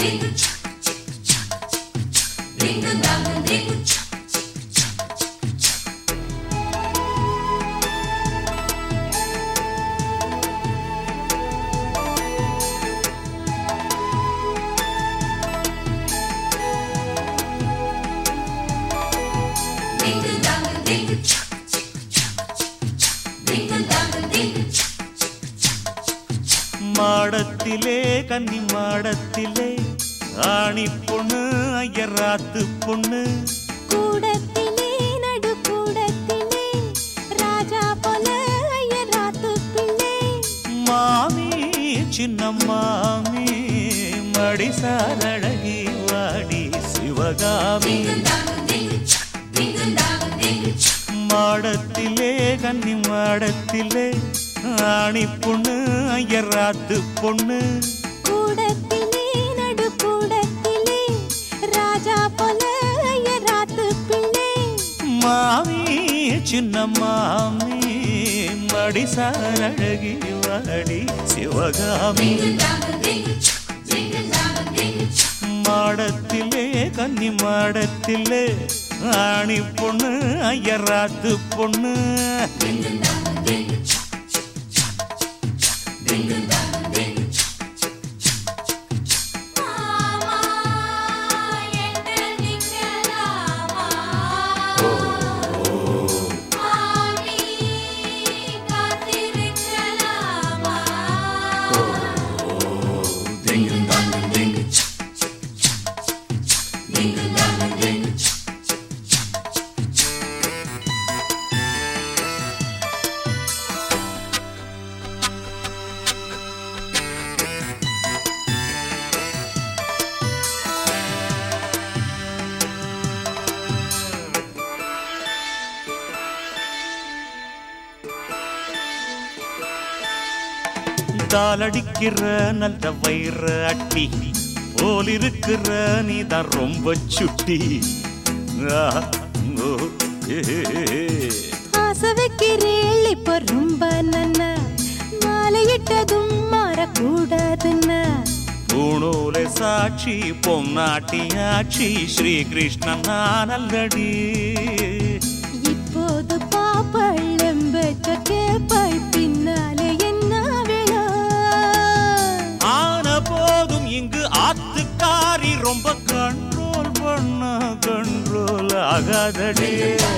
மாடத்திலே கன்னி மாடத்திலே ஆணி பொண்ணு ஐயராத்து பொண்ணு கூடத்திலே நடு கூடத்திலே ராஜா போல ஐயர் ராத்து பிள்ளை மாமி சின்ன மாமி மடிசார் அழகி வாடி சிவகாமி மாடத்திலே கன்னி மாடத்திலே ஆணி பொண்ணு ஐயராத்து பொண்ணு கூடத்திலே நடு கூடத்திலே ராஜா போல ஐயர் ராத்து பிள்ளை மாமி சின்ன மாமி மடிசார் அழகி வாடி சிவகாமி மாடத்திலே கன்னி மாடத்திலே ஆணி பொண்ணு ஐயராத்து பொண்ணு தாளடிக்கிற நல்ல வயிற அட்டி போல் இருக்கிற நீதான் ரொம்ப சுட்டி ஆ, ஓ, ஏ, ஏ, ஏ. ஆசை வைக்கிறேள் இப்ப ரொம்ப நன்ன மாலையிட்டதும் மாறக்கூடாதுன்னா பூணூலை சாட்சி பொன்னாட்டியாட்சி ஸ்ரீகிருஷ்ணன் நான் அல்லடி இப்போது பாப்பள் எம்பெற்ற கேப்பாய் பின்னாலே என்ன விழா ஆன போதும் இங்கு ஆத்துக்காரி ரொம்ப கண்ட்ரோல் பண்ண கண்ட்ரோல் ஆகாதடி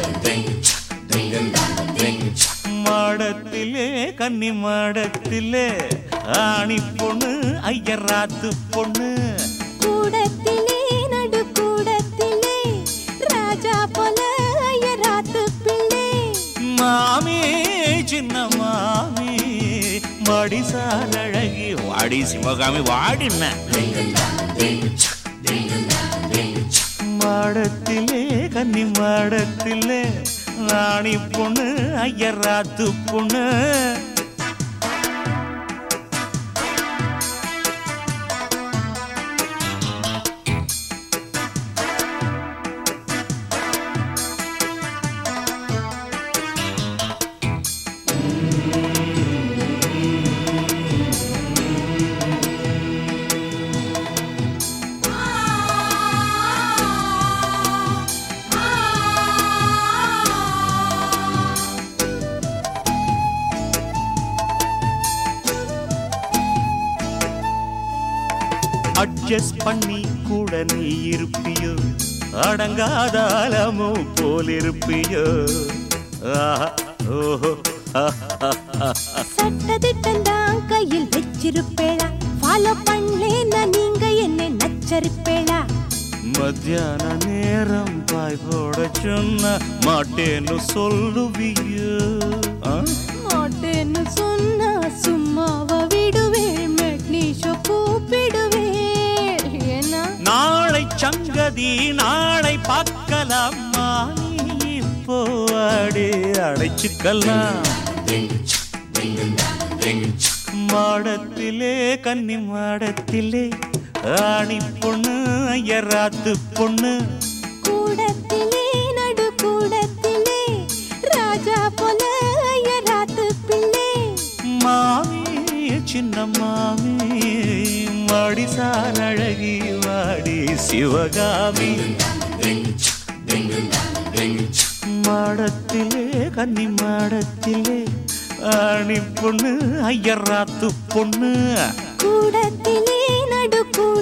மாடத்திலே கன்னி மாடத்திலே ஆணி பொண்ணு ஐயராத்து பொண்ணு கூடத்திலே நடு கூடத்திலே ராஜா போல ஐயராத்து பிள்ளை மாமி சின்ன மாமி மடிசால் அழகி வாடி சிவகாமி வாடின மாடத்திலே கன்னி மாடத்திலே ராணி பொண்ணு ஐயராத்து பொண்ணு அட்ஜஸ்ட் பண்ணி கூட நீ இருப்பியோ அடங்காத அலமோ போல் இருப்பியோ ஆஹா, ஓஹோ சட்டதிட்டம் தான் கையில் வச்சிருப்பேளா ஃபாலோ பண்ணலேன்னா நீங்க என்ன நச்சரிப்பேளா மத்தியான நேரம் பாய் போட சொன்ன மாட்டேன்னு சொல்லுவியோ ஆ? மாட்டேன்னு சொன்னா சும்மாவ விடுவேள் மெட்னீஷோ கூப்பிடுவேள் ஏன்னா நாளை சங்கதி நாளை பார்க்கலாமா நீ இப்போ அடி அடைச்சுக்கலாம் மாடத்திலே கன்னி மாடத்திலே ஆணி பொண்ணு ஐயராத்து பொண்ணு கூடத்திலே நடு கூடத்திலே ராஜா போல ஐயராத்து பிள்ளை மாமி சின்ன மாமி மடிசார் அழகி சிவகாமி மாடத்திலே கன்னி மாடத்திலே ஆணி பொண்ணு ஐயராத்து பொண்ணு கூடத்திலே நடு கூட